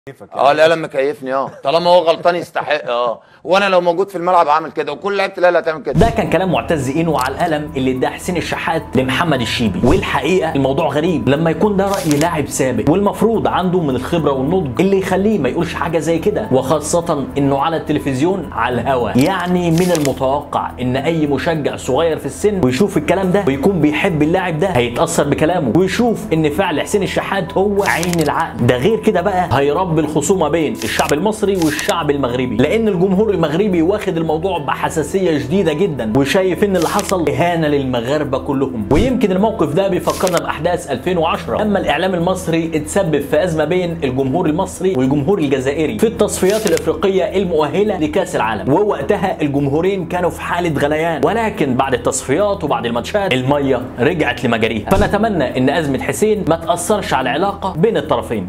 اه القلم مكيفني اه طالما هو غلطان يستحق اه وانا لو موجود في الملعب هعمل كده وكل لعيبه الاهلي هتعمل كده ده كان كلام معتز اينو على القلم اللي اداه حسين الشحات لمحمد الشيبي والحقيقه الموضوع غريب لما يكون ده راي لاعب سابق والمفروض عنده من الخبره والنضج اللي يخليه ما يقولش حاجه زي كده وخاصه انه على التلفزيون على الهوا يعني من المتوقع ان اي مشجع صغير في السن ويشوف الكلام ده ويكون بيحب اللاعب ده هيتاثر بكلامه ويشوف ان فعل حسين الشحات هو عين العقل ده غير كده بقى هيربي الخصومه بين الشعب المصري والشعب المغربي لان الجمهور المغربي واخد الموضوع بحساسيه شديده جدا وشايف ان اللي حصل اهانه للمغاربه كلهم ويمكن الموقف ده بيفكرنا باحداث 2010 اما الاعلام المصري اتسبب في ازمه بين الجمهور المصري والجمهور الجزائري في التصفيات الافريقيه المؤهله لكاس العالم ووقتها الجمهورين كانوا في حاله غليان ولكن بعد التصفيات وبعد الماتشات الميه رجعت لمجاريها فنتمنى ان ازمه حسين ما تاثرش على العلاقه بين الطرفين